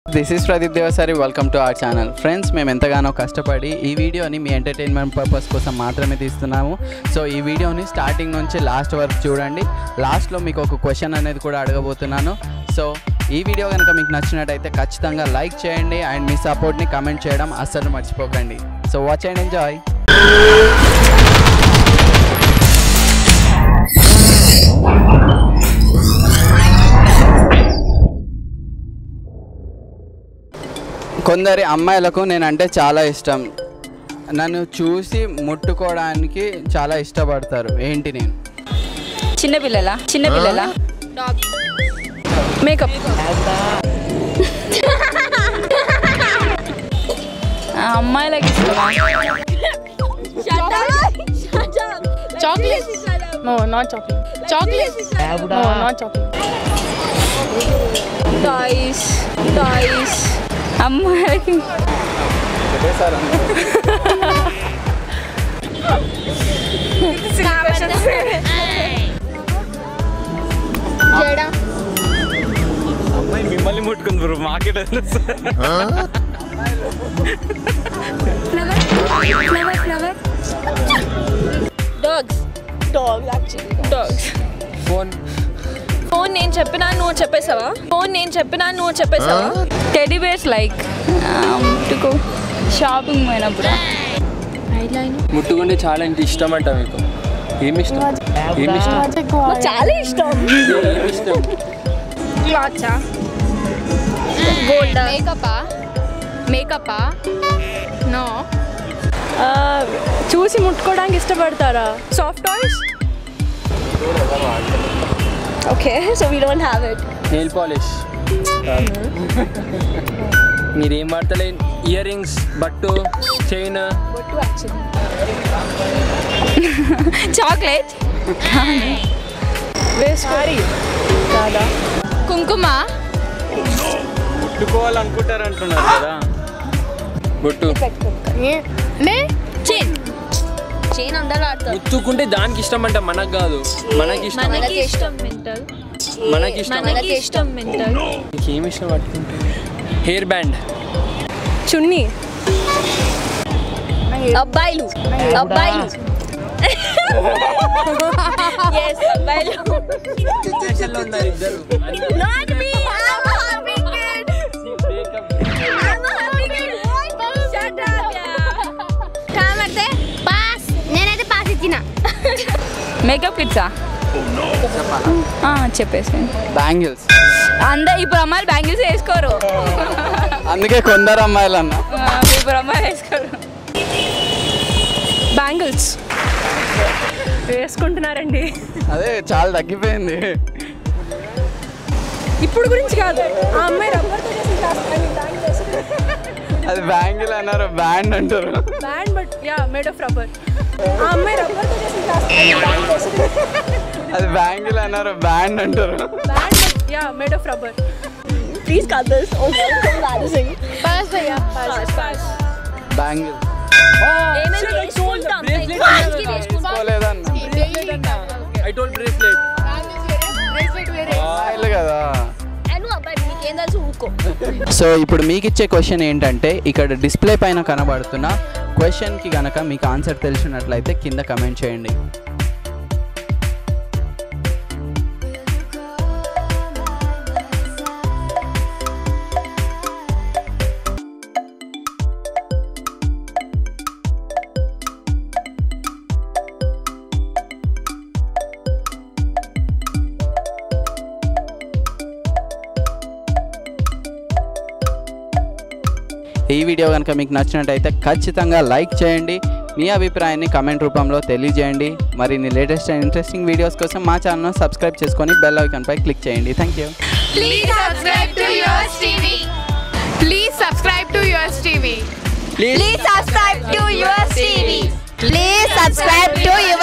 this is Pradeep Devasari welcome to our channel friends మేము ఎంతగానో కష్టపడి ఈ వీడియోని మీ ఎంటర్టైన్మెంట్ పర్పస్ కోసం మాత్రమే తీస్తున్నాము సో ఈ వీడియోని స్టార్టింగ్ నుంచి లాస్ట్ వరకు చూడండి లాస్ట్లో మీకు ఒక క్వశ్చన్ అనేది కూడా అడగబోతున్నాను సో ఈ వీడియో కనుక మీకు నచ్చినట్టయితే ఖచ్చితంగా లైక్ చేయండి అండ్ మీ సపోర్ట్ని కమెంట్ చేయడం అస్సలు మర్చిపోకండి సో వాచ్ అండ్ ఎంజాయ్ కొందరి అమ్మాయిలకు నేనంటే చాలా ఇష్టం నన్ను చూసి ముట్టుకోవడానికి చాలా ఇష్టపడతారు ఏంటి నేను చిన్నపిల్లల చిన్నపిల్లల మేకప్ అమ్మాయిలకి ఇష్టమా chocolate no not chocolate chocolate no not chocolate toys toys అమ్మాయిలకి అమ్మాయి మిమ్మల్ని ముట్టుకుంది బ్రో మాకే dogs dogs actually dogs phone phone నేను చెప్పినా నువ్వు చెప్పేసావా ఫోన్ నేను చెప్పినా నువ్వు చెప్పేసావా టెడీ బేర్స్ లైక్ ముట్టుకో షాపింగ్ పోయినప్పుడు ముట్టుకుంటే చాలా ఇంత ఇష్టం అంట మీకు ఏమి ఇష్టం ఏమి ఇష్టం చాలా ఇష్టం ఏమి ఇష్టం క్లాత్సా గోల్డ్ మేకపా మేకపా నో చూసి ముట్టుకోవడానికి ఇష్టపడతారా soft toys okay so we don't have it nail polish మీరేం వాడతలే ఇయర్ రింగ్స్ బట్టు చైన్ చాక్లెట్ వేసుకోరి కాదా కుంకుమ ముట్టుకోవాలనుకుంటారు అంటున్నారు కదా బొట్టు చైన్ చైన్ అందరూ ఆడతారు ముట్టుకుంటే దానికి ఇష్టం అంట మనకు కాదు మనకి ఇష్టం మనకి ఇష్టం మెంటల్ మనకి ఇష్టం మనకి ఇష్టం మెంటల్ ఏమి ఇష్టం పట్టుకుంటే హెయిర్ బ్యాండ్ చున్నీ అబ్బాయిలు అబ్బాయిలు yes అబ్బాయిలు ఉన్నారు ఇద్దరు not me i'm a happy kid i'm a happy kid shut up yeah కామర్తే పాస్ నేనైతే పాస్ ఇచ్చిన మేకప్ కిట్సా చెప్పేసి బ్యాంగిల్స్ అందరు ఇప్పుడు అమ్మాయిలు బ్యాంగిల్స్ వేసుకోరు అందుకే కొందరు అమ్మాయిలు అన్న ఆ, ఇప్పుడు అమ్మాయిలు వేసుకోరు బ్యాంగిల్స్ వేసుకుంటున్నారండి అదే చాలా తగ్గిపోయింది ఇప్పుడు గురించి కాదు ఆ అమ్మాయి రబ్బర్తో చేసిన క్లాస్ అది బ్యాంగిల్ అన్నారు బ్యాండ్ అంటారు band but ya made of rubber ఆ అమ్మాయి రబ్బర్తో చేసిన క్లాస్ అది బ్యాంగిల్ అన్నారు బ్యాండ్ అంటారు band but ya made of rubber please కాదు దిస్ ఓ ఎంబారసింగ్ పాస్ అయ్యా పాస్ పాస్ బ్యాంగిల్ ఏమైనా వేసుకుంటాం పోలేదన్న ఐ టోల్ బ్రేస్లెట్ అమ్మాయిలు కదా నువ్వు అబ్బాయి నీకేం తెలుసు ఊకో సో ఇప్పుడు మీకు ఇచ్చే క్వశ్చన్ ఏంటంటే ఇక్కడ డిస్ప్లే పైన కనబడుతున్న క్వశ్చన్కి గనక మీకు ఆన్సర్ తెలిసినట్లయితే కింద కమెంట్ చేయండి ఈ వీడియో కనుక మీకు నచ్చినట్టయితే ఖచ్చితంగా లైక్ చేయండి మీ అభిప్రాయాన్ని కమెంట్ రూపంలో తెలియజేయండి మరిన్ని లేటెస్ట్ అండ్ ఇంట్రెస్టింగ్ వీడియోస్ కోసం మా ఛానల్ సబ్స్క్రైబ్ చేసుకొని బెల్ ఐకాన్పై క్లిక్ చేయండి thank you please subscribe to yours TV please subscribe to yours TV please subscribe to your TV please subscribe to your